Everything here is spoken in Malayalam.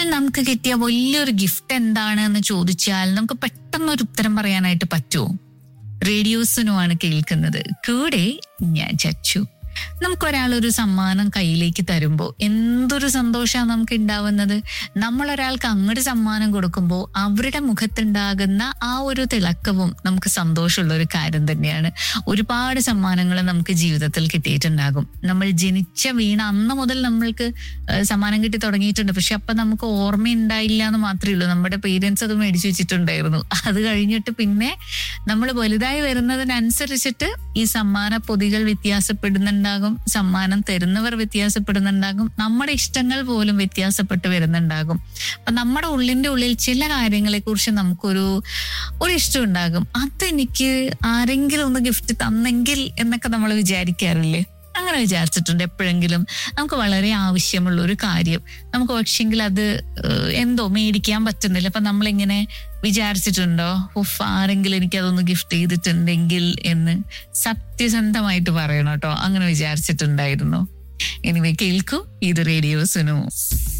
നമുക്ക് കിട്ടിയ വലിയൊരു ഗിഫ്റ്റ് എന്താണ് എന്ന് ചോദിച്ചാൽ നമുക്ക് പെട്ടെന്ന് ഒരു ഉത്തരം പറയാനായിട്ട് പറ്റുമോ റേഡിയോസിനുമാണ് കേൾക്കുന്നത് കൂടെ ഞാൻ ചച്ചു നമുക്കൊരാൾ ഒരു സമ്മാനം കയ്യിലേക്ക് തരുമ്പോൾ എന്തൊരു സന്തോഷമാണ് നമുക്ക് ഉണ്ടാവുന്നത് നമ്മൾ ഒരാൾക്ക് അങ്ങോട്ട് സമ്മാനം കൊടുക്കുമ്പോൾ അവരുടെ മുഖത്തുണ്ടാകുന്ന ആ ഒരു തിളക്കവും നമുക്ക് സന്തോഷമുള്ള ഒരു കാര്യം തന്നെയാണ് ഒരുപാട് സമ്മാനങ്ങൾ നമുക്ക് ജീവിതത്തിൽ കിട്ടിയിട്ടുണ്ടാകും നമ്മൾ ജനിച്ച വീണ അന്ന് മുതൽ നമ്മൾക്ക് ഏഹ്, സമ്മാനം കിട്ടി തുടങ്ങിയിട്ടുണ്ട് പക്ഷെ അപ്പൊ നമുക്ക് ഓർമ്മയുണ്ടായില്ല എന്ന് മാത്രമേ ഉള്ളൂ നമ്മുടെ പേരൻസ് അത് മേടിച്ചു വെച്ചിട്ടുണ്ടായിരുന്നു അത് കഴിഞ്ഞിട്ട് പിന്നെ നമ്മൾ വലുതായി വരുന്നതിനനുസരിച്ചിട്ട് ഈ സമ്മാന പൊതികൾ വ്യത്യാസപ്പെടുന്നുണ്ടാകും സമ്മാനം തരുന്നവർ വ്യത്യാസപ്പെടുന്നുണ്ടാകും നമ്മുടെ ഇഷ്ടങ്ങൾ പോലും വ്യത്യാസപ്പെട്ട് വരുന്നുണ്ടാകും അപ്പൊ നമ്മുടെ ഉള്ളിന്റെ ഉള്ളിൽ ചില കാര്യങ്ങളെ കുറിച്ച് നമുക്കൊരു ഒരു ഇഷ്ടം ഉണ്ടാകും അതെനിക്ക് ആരെങ്കിലും ഒന്ന് ഗിഫ്റ്റ് തന്നെങ്കിൽ എന്നൊക്കെ നമ്മൾ വിചാരിക്കാറില്ലേ അങ്ങനെ വിചാരിച്ചിട്ടുണ്ട് എപ്പോഴെങ്കിലും നമുക്ക് വളരെ ആവശ്യമുള്ള ഒരു കാര്യം നമുക്ക് പക്ഷെങ്കിൽ അത് ഏഹ്, എന്തോ മേടിക്കാൻ പറ്റുന്നില്ല അപ്പൊ നമ്മളിങ്ങനെ വിചാരിച്ചിട്ടുണ്ടോ ഉഫ് ആരെങ്കിലും എനിക്ക് അതൊന്ന് ഗിഫ്റ്റ് ചെയ്തിട്ടുണ്ടെങ്കിൽ എന്ന് സത്യസന്ധമായിട്ട് പറയണം കേട്ടോ അങ്ങനെ വിചാരിച്ചിട്ടുണ്ടായിരുന്നു എനിവേ കേൾക്കൂ ഇത് റേഡിയോസിനു